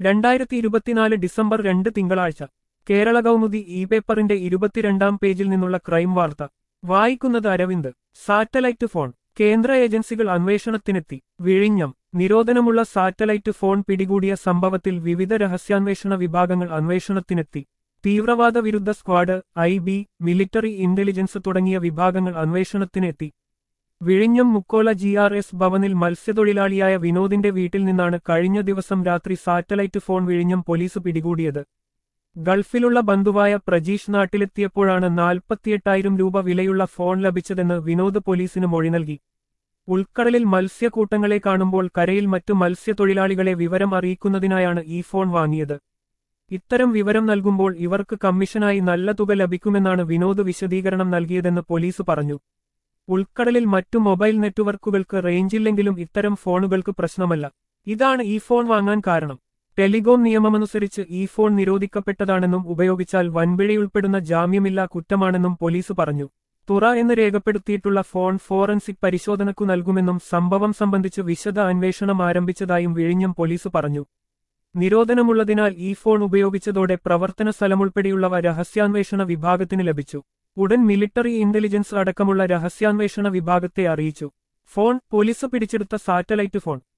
രണ്ടായിരത്തി ഇരുപത്തിനാല് ഡിസംബർ രണ്ട് തിങ്കളാഴ്ച കേരള കൗമുദി ഇ പേപ്പറിന്റെ ഇരുപത്തിരണ്ടാം പേജിൽ നിന്നുള്ള ക്രൈം വാർത്ത വായിക്കുന്നത് അരവിന്ദ് സാറ്റലൈറ്റ് ഫോൺ കേന്ദ്ര ഏജൻസികൾ അന്വേഷണത്തിനെത്തി വിഴിഞ്ഞം നിരോധനമുള്ള സാറ്റലൈറ്റ് ഫോൺ പിടികൂടിയ സംഭവത്തിൽ വിവിധ രഹസ്യാന്വേഷണ വിഭാഗങ്ങൾ അന്വേഷണത്തിനെത്തി തീവ്രവാദ വിരുദ്ധ squad I B military intelligence തുടങ്ങിയ വിഭാഗങ്ങൾ അന്വേഷണത്തിനെത്തി വിഴിഞ്ഞം മുക്കോല ജി ആർ എസ് ഭവനിൽ മത്സ്യത്തൊഴിലാളിയായ വിനോദിന്റെ വീട്ടിൽ നിന്നാണ് കഴിഞ്ഞ ദിവസം രാത്രി സാറ്റലൈറ്റ് ഫോൺ വിഴിഞ്ഞം പോലീസ് പിടികൂടിയത് ഗൾഫിലുള്ള ബന്ധുവായ പ്രജീഷ് നാട്ടിലെത്തിയപ്പോഴാണ് നാൽപ്പത്തിയെട്ടായിരം രൂപ വിലയുള്ള ഫോൺ ലഭിച്ചതെന്ന് വിനോദ് പോലീസിന് മൊഴി നൽകി ഉൾക്കടലിൽ മത്സ്യക്കൂട്ടങ്ങളെ കാണുമ്പോൾ കരയിൽ മറ്റു മത്സ്യത്തൊഴിലാളികളെ വിവരം അറിയിക്കുന്നതിനായാണ് ഈ ഫോൺ വാങ്ങിയത് ഇത്തരം വിവരം നൽകുമ്പോൾ ഇവർക്ക് കമ്മീഷനായി നല്ല തുക ലഭിക്കുമെന്നാണ് വിനോദ് വിശദീകരണം നൽകിയതെന്ന് പോലീസ് പറഞ്ഞു ഉൾക്കടലിൽ മറ്റു മൊബൈൽ നെറ്റ്വർക്കുകൾക്ക് റേഞ്ചില്ലെങ്കിലും ഇത്തരം ഫോണുകൾക്ക് പ്രശ്നമല്ല ഇതാണ് ഈ ഫോൺ വാങ്ങാൻ കാരണം ടെലികോം നിയമമനുസരിച്ച് ഈ ഫോൺ നിരോധിക്കപ്പെട്ടതാണെന്നും ഉപയോഗിച്ചാൽ വൻപിഴയുൾപ്പെടുന്ന ജാമ്യമില്ലാ കുറ്റമാണെന്നും പോലീസ് പറഞ്ഞു തുറ എന്ന് രേഖപ്പെടുത്തിയിട്ടുള്ള ഫോൺ ഫോറൻസിക് പരിശോധനക്കു നൽകുമെന്നും സംഭവം സംബന്ധിച്ച് വിശദ അന്വേഷണം ആരംഭിച്ചതായും വിഴിഞ്ഞം പോലീസ് പറഞ്ഞു നിരോധനമുള്ളതിനാൽ ഈ ഫോൺ ഉപയോഗിച്ചതോടെ പ്രവർത്തന സ്ഥലമുൾപ്പെടെയുള്ളവ രഹസ്യാന്വേഷണ വിഭാഗത്തിന് ലഭിച്ചു ഉടൻ മിലിറ്ററി ഇന്റലിജൻസ് അടക്കമുള്ള രഹസ്യാന്വേഷണ വിഭാഗത്തെ അറിയിച്ചു ഫോൺ പോലീസ് പിടിച്ചെടുത്ത സാറ്റലൈറ്റ് ഫോൺ